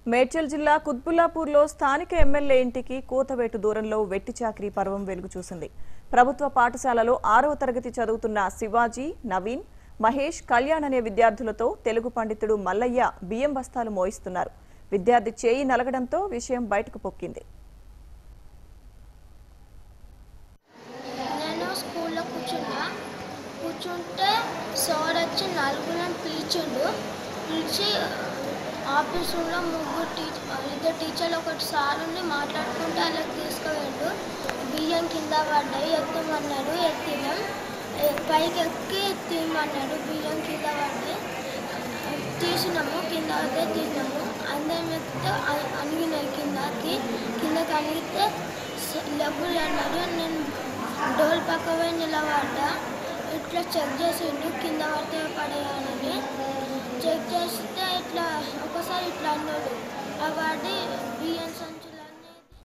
మేడ్చల్ జిల్లా కుత్బుల్లాపూర్లో స్థానిక ఎమ్మెల్యే ఇంటికి కూతవేటు దూరంలో వెట్టి చాకరీ పర్వం వెలుగు చూసింది ప్రభుత్వ పాఠశాలలో ఆరవ తరగతి చదువుతున్న శివాజీ నవీన్ మహేష్ కళ్యాణ్ అనే విద్యార్థులతో తెలుగు పండితుడు మల్లయ్య బియ్యం బస్తాలు మోయిస్తున్నారు విద్యార్థి చేయి నలగడంతో విషయం బయటకు పొక్కింది నేను స్కూల్లో కూర్చున్నా కూర్చుంటే సార్ వచ్చి నలుగురం పిలిచిండు పిలిచి ఆఫీస్ రూమ్లో ముగ్గురు టీచర్ ఇద్దరు టీచర్లు ఒకటి సార్ ఉండి మాట్లాడుకుంటే వాళ్ళకి తీసుకువెళ్ళు బియ్యం కింద పడ్డాయి ఎత్తమన్నాడు ఎత్తినాం ఎ- పైకి ఎక్కి ఎత్తిమన్నాడు బియ్యం కింద పడ్డాయి తీసినాము కింద పడితే తీసినాము అందరం ఎక్కితే అ- అణిగినాయి కిందకి కిందకి అణిగితే డబ్బులు అన్నాడు నేను డోల్ పక్క పోయి నిలబడ్డా ఇట్లా చెక్ చేసిండు కింద పడితే పడేయాలని చెక్ చేస్తే ఇట్లా ఒకసారి ఇట్లా అన్నాడు ఆ వాడి